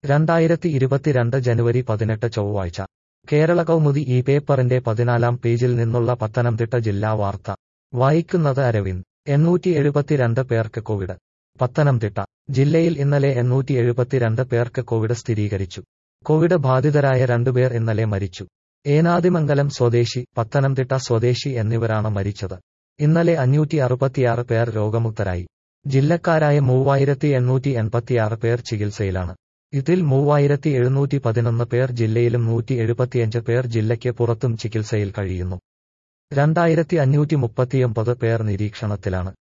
രണ്ടായിരത്തി ഇരുപത്തിരണ്ട് ജനുവരി പതിനെട്ട് ചൊവ്വാഴ്ച കേരള കൗമുദി ഈ പേപ്പറിന്റെ പതിനാലാം പേജിൽ നിന്നുള്ള പത്തനംതിട്ട ജില്ലാ വാർത്ത വായിക്കുന്നത് അരവിന്ദ് എണ്ണൂറ്റി എഴുപത്തിരണ്ട് പേർക്ക് കോവിഡ് പത്തനംതിട്ട ജില്ലയിൽ ഇന്നലെ എണ്ണൂറ്റി എഴുപത്തിരണ്ട് പേർക്ക് കോവിഡ് സ്ഥിരീകരിച്ചു കോവിഡ് ബാധിതരായ രണ്ടുപേർ ഇന്നലെ മരിച്ചു ഏനാദിമംഗലം സ്വദേശി പത്തനംതിട്ട സ്വദേശി എന്നിവരാണ് മരിച്ചത് ഇന്നലെ അഞ്ഞൂറ്റി അറുപത്തിയാറ് പേർ രോഗമുക്തരായി ജില്ലക്കാരായ മൂവായിരത്തി എണ്ണൂറ്റി എൺപത്തിയാറ് പേർ ചികിത്സയിലാണ് ഇതിൽ മൂവായിരത്തി എഴുന്നൂറ്റി പതിനൊന്ന് പേർ ജില്ലയിലും നൂറ്റി എഴുപത്തിയഞ്ച് പേർ ജില്ലയ്ക്ക് പുറത്തും ചികിത്സയിൽ കഴിയുന്നു രണ്ടായിരത്തി അഞ്ഞൂറ്റി മുപ്പത്തിയൊമ്പത് പേർ നിരീക്ഷണത്തിലാണ്